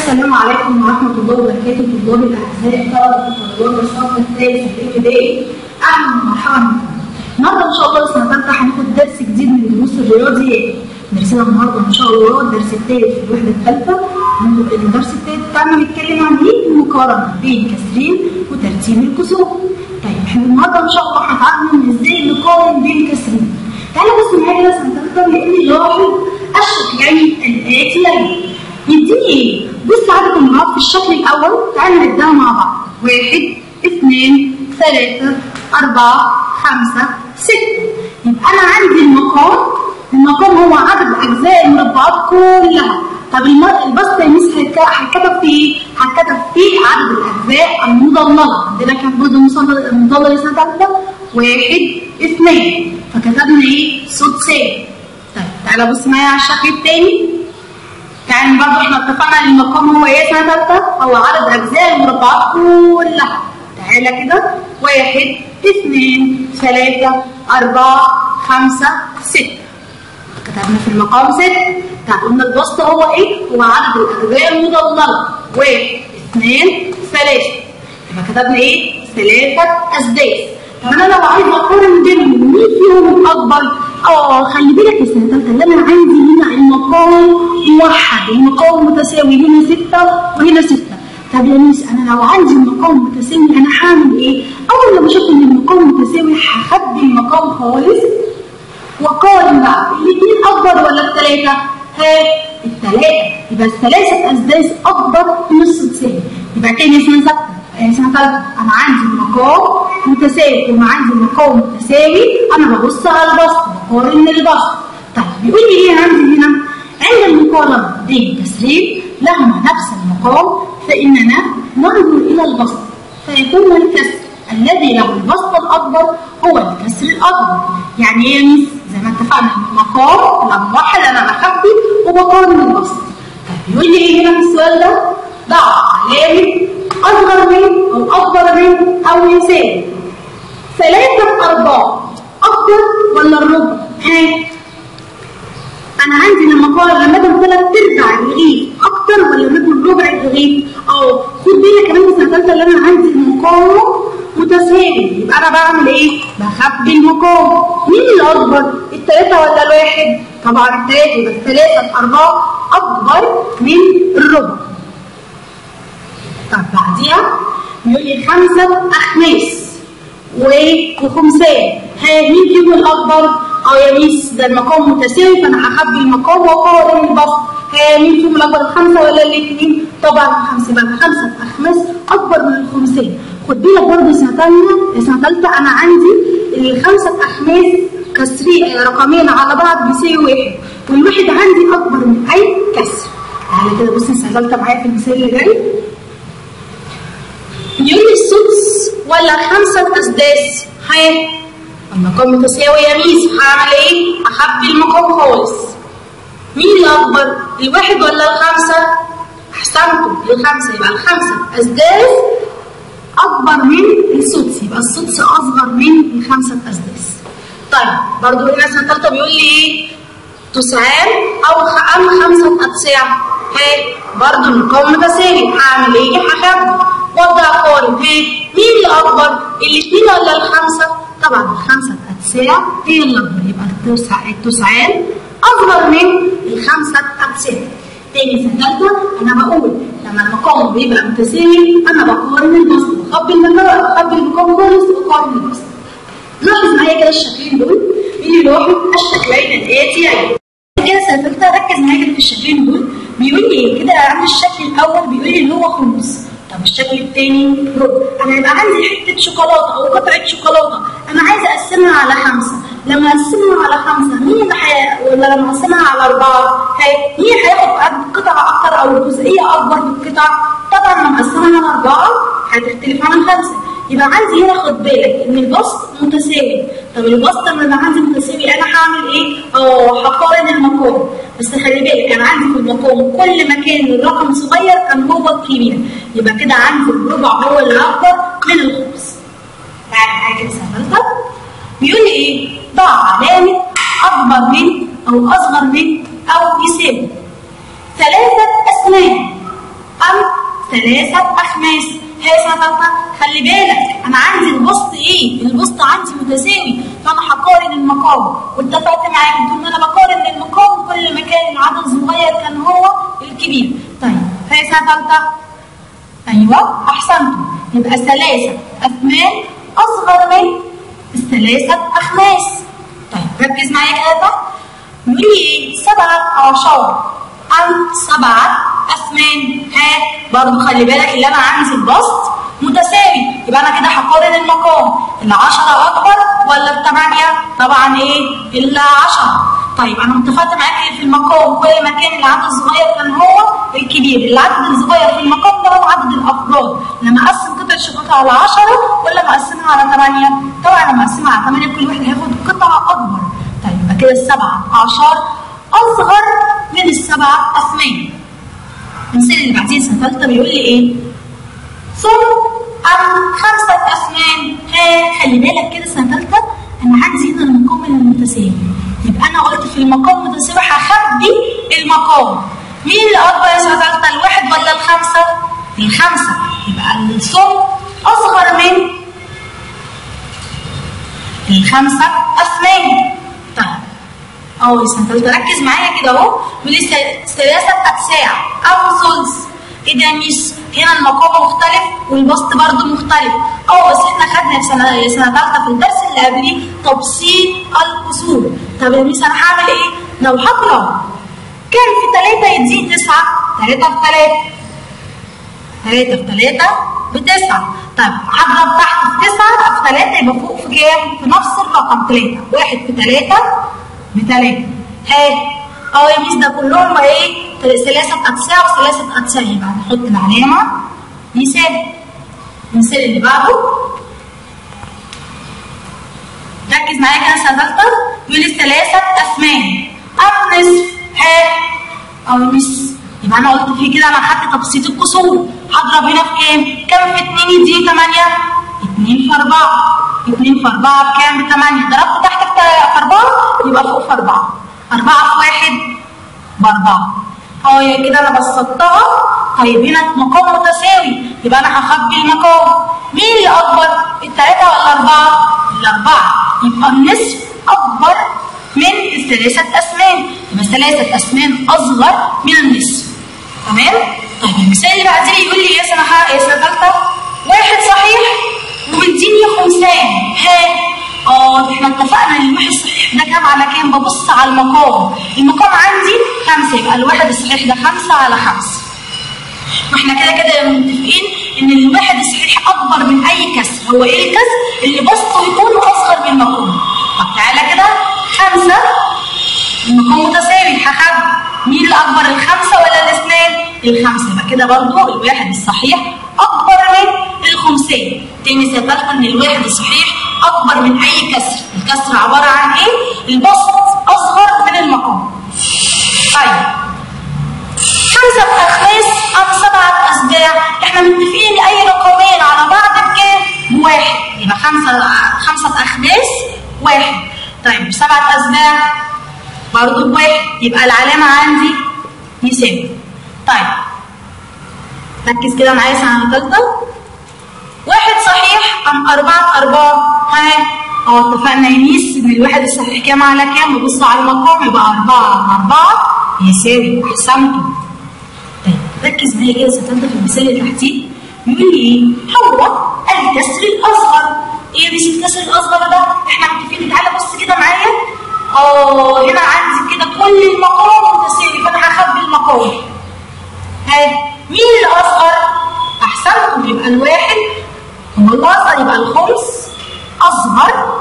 السلام عليكم ورحمة الله وبركاته طلاب الأعزاء طلبة وطلاب الصف الثالث الابتدائي أهلا ومرحبا بكم. النهارده إن شاء الله سنة ثالثة هناخد درس جديد من دروس الرياضيات. درسنا النهارده إن شاء الله الدرس الثالث في الوحدة الثالثة. الدرس الثالث بتاعنا بنتكلم عن إيه؟ المقارنة بين كسرين وترتيب الكسور. طيب احنا النهارده إن شاء الله هنتعلم إزاي نقارن بين كسرين. تعالى بص معايا كده سنة ثالثة لأن لاحظ الشكلين الآتيين. يديني ايه؟ بص عدد النقاط في الشكل الاول تعالى نعدها مع بعض واحد اثنين ثلاثة أربعة خمسة ستة يبقى أنا عندي المقام المقام هو عدد أجزاء المربعات كلها طب البسط يا ميس هيتكتب فيه ايه؟ هيتكتب فيه عدد الأجزاء المضللة عندنا كان برضه مضلل سنة ثالثة واحد اثنين فكتبنا ايه؟ صوت ثابت طيب تعالى بص معايا على الشكل التاني يعني برضه احنا اتفقنا ان المقام هو ايه سنه ثالثه؟ هو عدد اجزاء المربعات كلها. تعالى كده واحد اثنين ثلاثة أربعة خمسة ستة. كتبنا في المقام ستة. طب قلنا البسط هو ايه؟ هو عدد الأجزاء المضللة. واحد اثنين ثلاثة. يبقى كتبنا ايه؟ ثلاثة أسداس. طب أنا لو عايز أقارن بينهم مين فيهم الأكبر؟ اه خلي بالك يا سنه ثالثه اللي انا عندي هنا المقام موحد المقام متساوي هنا سته وهنا سته طب يا ميس انا لو عندي المقام متساوي انا هعمل ايه؟ اول لما اشوف ان المقام متساوي هخبي المقام خالص واقارن بقى الاثنين اكبر ولا الثلاثه؟ ها الثلاثه يبقى الثلاثه اسداس اكبر من السدسين يبقى تاني سنه ثالثه سنه ثالثه انا عندي المقام متساوي وما عندي المقام متساوي انا ببص على البسط بقارن البسط طيب بيقول لي ايه عندي هنا عند المقارنه بين كسرين لهما نفس المقام فاننا ننظر الى البسط فيكون الكسر الذي له البسط الاكبر هو الكسر الاكبر يعني ايه يا ميس زي ما اتفقنا المقام لما واحد انا بخبي وبقارن البسط طيب بيقول لي ايه هنا في السؤال ده ضع علامه اصغر من او اكبر من او يساوي ثلاثة أرباع أكبر ولا الربع؟ ها؟ أنا عندي لما قال لما أدم ثلاث أرباع الرغيف أكتر ولا ناكل ربع الرغيف؟ أه خد بالك كمان في سنة ثالثة اللي أنا عندي المقام متساوي يبقى أنا بعمل إيه؟ بخبي المقام مين اللي أكبر؟ الثلاثة ولا الواحد؟ طبعا الثلاثة يبقى الثلاثة أرباع أكبر من الربع. طب بعديها بيقول لي خمسة أخماس وخمسان ها مين فيهم الاكبر؟ اه يا ميس ده المقام متساوي فانا هخبي المقام واقارن البسط ها مين فيهم الاكبر الخمسه ولا الاثنين؟ طبعا الخمسه يبقى خمسه اخماس اكبر من الخمسين خد بالك برضه سنه ثانيه سنه ثالثه انا عندي الخمسه اخماس كسرين رقمين على بعض بيساوي واحد والواحد عندي اكبر من اي كسر تعالى كده بص سنه ثالثه معايا في المثال اللي جاي يقول لي السدس ولا خمسة أسداس ها المقام متساوي يا ميس هعمل ايه؟ هخبي المقام خالص مين اللي أكبر؟ الواحد ولا الخمسة؟ أحسنتم الخمسة يبقى الخمسة أسداس أكبر من السدس يبقى السدس أصغر من الخمسة أسداس طيب برضو هنا سنة تالتة بيقول لي ايه؟ تسعان أو أم خمسة أتساع ها برضو المقام متساوي هعمل ايه؟ هخبي وابدا اقارن ها مين اللي اكبر الاثنين ولا الخمسه طبعا الخمسه اتساع هي اللي اكبر يبقى التسع التسعان اصغر من الخمسه اتساع تاني سنه ثالثه انا بقول لما المقام بيبقى متساوي انا بقارن البسط بخبي المقام بخبي المقام خالص وبقارن البسط لاحظ معايا كده الشكلين دول مين يلاحظ الشكلين الاتيين كده سنه ثالثه ركز معايا كده في الشكلين دول بيقول لي كده عند الشكل الاول بيقول لي ان هو خمس طب الشكل الثاني ربع انا يبقى عندي حته شوكولاته او قطعه شوكولاته انا عايزه اقسمها على خمسه لما اقسمها على خمسه مين اللي حي... ولا لما اقسمها على اربعه هي... مين هياخد قطعه اكتر او الجزئيه اكبر من القطعه طبعا لما اقسمها على اربعه هتختلف عن خمسه يبقى عندي هنا خد بالك ان البسط متساوي طب البسط لما يبقى عندي متساوي انا هعمل ايه؟ اه هقارن المقام بس خلي بالك انا عندي في المقام كل ما كان الرقم صغير كان هو الكبير يبقى كده عندي الربع هو اللي اكبر من الخمس تعالى معايا كده سهلتها بيقول لي ايه؟ ضع علامه اكبر من او اصغر من او يساوي ثلاثه اسنان أم ثلاثة أخماس هي سنة تالتة خلي بالك أنا عندي البسط إيه؟ البسط عندي متساوي فأنا هقارن المقام واتفقت معاك بتقول إن أنا بقارن المقام كل ما كان العدد صغير كان هو الكبير طيب هي سنة تالتة أيوه أحسنتم يبقى ثلاثة أثمان أصغر من الثلاثة أخماس طيب ركز معايا كده تحت يقول لي إيه؟ سبعة أعشار أم سبعة أثمان ها برضه خلي بالك اللي أنا عندي البسط متساوي يبقى أنا كده هقارن المقام العشرة أكبر ولا الثمانية؟ طبعا إيه؟ العشرة طيب أنا متفقت معاك في المقام كل ما كان العدد الصغير كان هو الكبير العدد الصغير في المقام ده هو عدد الأفراد لما أقسم قطعة الشوكولاتة على 10 ولا مقسمها على 8 طبعا لما أقسمها على 8 كل واحد هياخد قطعة أكبر طيب يبقى كده السبعة أعشار أصغر من السبعة أثمان المثال اللي بعديه سنة ثالثة بيقول لي إيه؟ ثم أم خمسة أثمان ها خلي بالك كده سنة ثالثة أنا عندي هنا المقام المتساوي يبقى أنا قلت في المقام المتساوي هخبي المقام مين اللي أكبر يا سنة ثالثة الواحد ولا الخمسة؟ الخمسة يبقى الثم أصغر من الخمسة أثمان طيب اه يا سنة تالتة ركز معايا كده اهو بيقول لي ثلاثة أجساع أو ثلث ايه ده يا ميس هنا المقام مختلف والبسط برضه مختلف اه بس احنا خدنا في سنة يا سنة تالتة في الدرس اللي قبليه تبسيط الكسور طب يا ميس أنا هعمل ايه؟ لو هضرب كام في تلاتة يديني تسعة تلاتة في تلاتة تلاتة في تلاتة بتسعة طيب هضرب تحت في تسعة في تلاتة يبقى فوق في كام؟ في نفس الرقم تلاتة واحد في تلاتة بتلاتة ها اه يا ميس ده كلهم ايه؟ ثلاثة أجساع وثلاثة أجساع يبقى هنحط العلامة مثال المثال اللي بعده ركز معايا كده سنة تالتة يقول لي ثلاثة أثمان أم نصف ها أو ميس يبقى أنا قلت في كده أنا خدت تبسيط الكسور هضرب هنا في كام؟ كام في اتنين يديني تمانية؟ اتنين في أربعة اتنين في أربعة بكام؟ بتمانية ضربت تحت في أربعة يبقى فوق في أربعة أربعة في واحد بأربعة اه يا كده أنا بسطتها طيب هنا مقام متساوي يبقى أنا هخبي المقام مين اللي أكبر؟ التلاتة ولا الأربعة؟ الأربعة يبقى النصف أكبر من الثلاثة أثمان يبقى ثلاثة أثمان أصغر من النصف تمام؟ طيب المثال اللي بعديه يقول لي يا سنة يا سنة تالتة واحد صحيح ومديني خمسان ها اه احنا اتفقنا ان الواحد الصحيح ده كام على كام ببص على المقام المقام عندي خمسة يبقى الواحد الصحيح ده خمسة على خمسة واحنا كده كده متفقين ان الواحد الصحيح اكبر من اي كسر هو ايه الكسر اللي بسطه يكون اصغر من المقام طب تعالى كده خمسة المقام متساوي هخد مين اللي اكبر الخمسة ولا الاثنين الخمسة يبقى كده برضو الواحد الصحيح اكبر من الخمسين تاني سبب ان الواحد الصحيح اكبر من اي كسر الكسر عبارة عن ايه البسط اصغر من المقام طيب خمسة أخماس أم سبعة أسباع احنا متفقين أي رقمين على بعض بكام؟ بواحد يبقى خمسة خمسة أخماس واحد طيب سبعة أسباع برضه بواحد يبقى العلامة عندي يساوي طيب ركز كده معايا سنة تالتة واحد صحيح أم أربعة أربعة ها اه اتفقنا يا ميس إن الواحد الصحيح كام على كام ببص على المقام يبقى أربعة على أربعة يساوي أحسنتم طيب ركز معايا كده سنة تالتة في المثال اللي تحتيه بيقول لي إيه؟ هو الكسر الأصغر إيه مش الكسر الأصغر ده؟ إحنا متفقين تعالى بص كده معايا اه هنا عندي كده كل المقام متساوي فأنا هخبي المقام ها مين اللي أصغر؟ أحسنتم يبقى الواحد هو الأصغر يبقى الخمس أصغر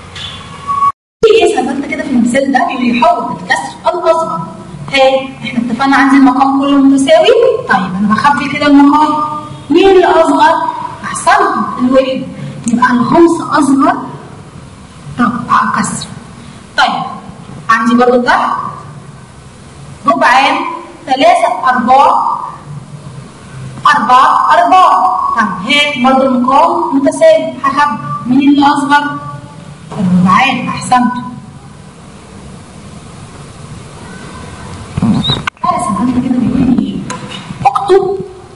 ايه سألت كده في المثال ده بيقول يحول الكسر الأصغر ها احنا اتفقنا عندي المقام كله متساوي طيب أنا بخبي كده المقام مين اللي أصغر؟ أحسنتم الواحد يبقى الخمس أصغر ربع كسر طيب عندي برضو تحت ربعان ثلاثة أرباع أربعة أربعة طب هيك برضه المقام متساوي هخبي مين اللي أصغر؟ الربعان أحسنتوا درس النهارده كده بيقول لي إيه؟ اكتب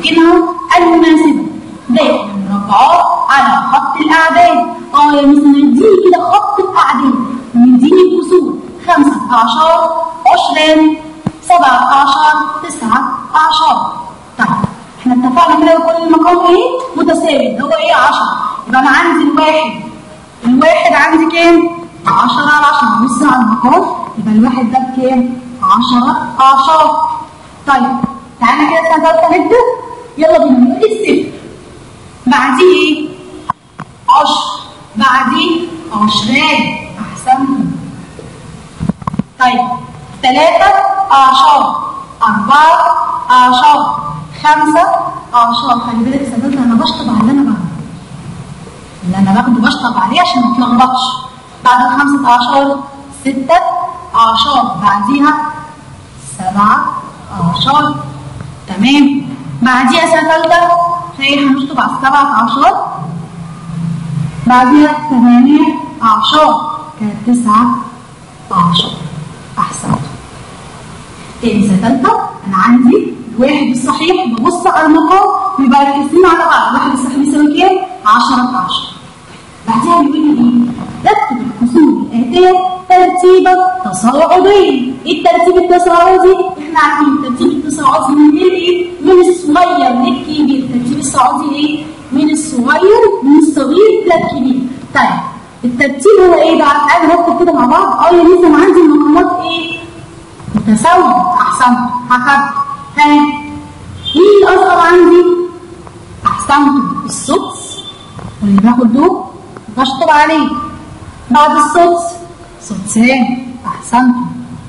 أماكنها المناسبة داخل المربعات على خط الأعداد اه يا مس نديني كده خط الأعداد ونديني الكسور 15 20 17 19 طيب احنا اتفقنا كده كل المقام ايه متساوي اللي هو ايه 10 يبقى انا عندي الواحد الواحد عندي كام 10 على 10 بص على المقام يبقى الواحد ده بكام 10 10 طيب تعالى كده سنه ثالثه نبدا يلا بينا نقول الصفر بعديه ايه 10 بعديه 20 احسنتم طيب ثلاثة أعشار أربعة أعشار خمسة أعشار خلي بالك سددنا أنا بشطب على اللي أنا باخده اللي أنا باخده بشطب عليه عشان ما اتلخبطش بعد الخمسة أعشار ستة أعشار بعديها سبعة أعشار تمام بعديها سنة ثالثة هي هنشطب على السبعة أعشار بعديها ثمانية أعشار كانت تسعة أعشار أحسنت تاني سنة تالتة أنا عندي الواحد الصحيح ببص على المقام ويبقى القسمين على بعض الواحد الصحيح بيساوي كام؟ 10 في 10 بعدها بيقول لي إيه؟ رتب الفصول الآتية ترتيبا تصاعديا إيه الترتيب التصاعدي؟ إحنا عارفين الترتيب التصاعدي من إيه؟ من الصغير للكبير الترتيب الصاعدي إيه؟ من الصغير من الصغير للكبير طيب الترتيب هو ايه بقى؟ تعالى نرتب كده مع بعض اه يا ميس انا عندي المقامات ايه؟ متساوية احسنت هكذا ها مين الاصغر عندي؟ احسنتم السدس واللي باخد دول بشطب عليه بعد السدس سدسان احسنتم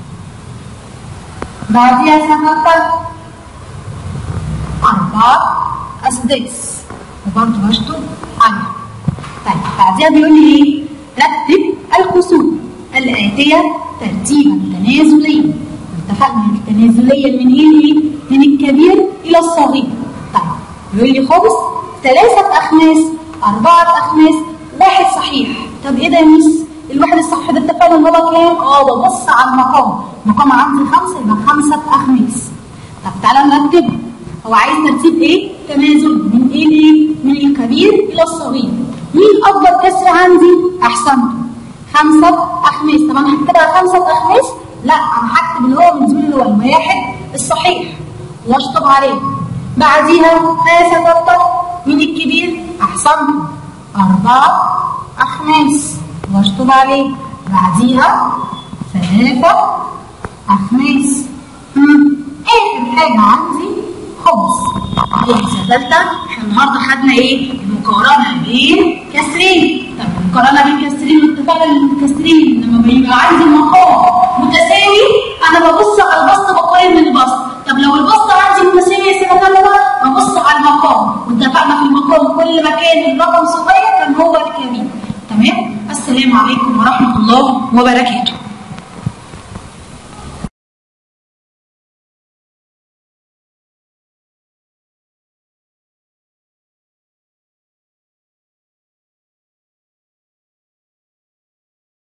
بعديها سنة أربعة أسداس وبرضه بشطب عليه طيب بعدها بيقول لي ايه؟ رتب الكسور الآتية ترتيبا تنازليا اتفقنا التنازلية من ايه؟ من الكبير إلى الصغير طيب بيقول لي خبز ثلاثة أخماس أربعة أخماس واحد صحيح طب ايه ده يا ميس؟ الواحد الصحيح ده اتفقنا ان هو كام؟ اه ببص على المقام المقام عندي خمسة يبقى خمسة أخماس طب تعالى نرتبه هو عايز ترتيب ايه؟ تنازل من ايه لايه؟ من الكبير إلى الصغير مين أكبر كسر عندي؟ أحسنتم خمسة أخماس طب أنا هكتبها خمسة أخماس؟ لا أنا هكتب اللي هو من دول اللي هو الواحد الصحيح وأشطب عليه بعديها خمسة ستة مين الكبير؟ أحسنتم أربعة أخماس وأشطب عليه بعديها ثلاثة أخماس آخر حاجة عندي خبز خبز ثالثة احنا النهارده خدنا ايه؟ المقارنة بين كسرين طب المقارنة بين كسرين اتفقنا الكسرين لما بيبقى عندي مقام متساوي انا ببص على البسط بقارن من البسط طب لو البسط عندي متساوي يا سنة ثالثة ببص على المقام واتفقنا في المقام كل ما كان الرقم صغير كان هو الكبير تمام؟ السلام عليكم ورحمة الله وبركاته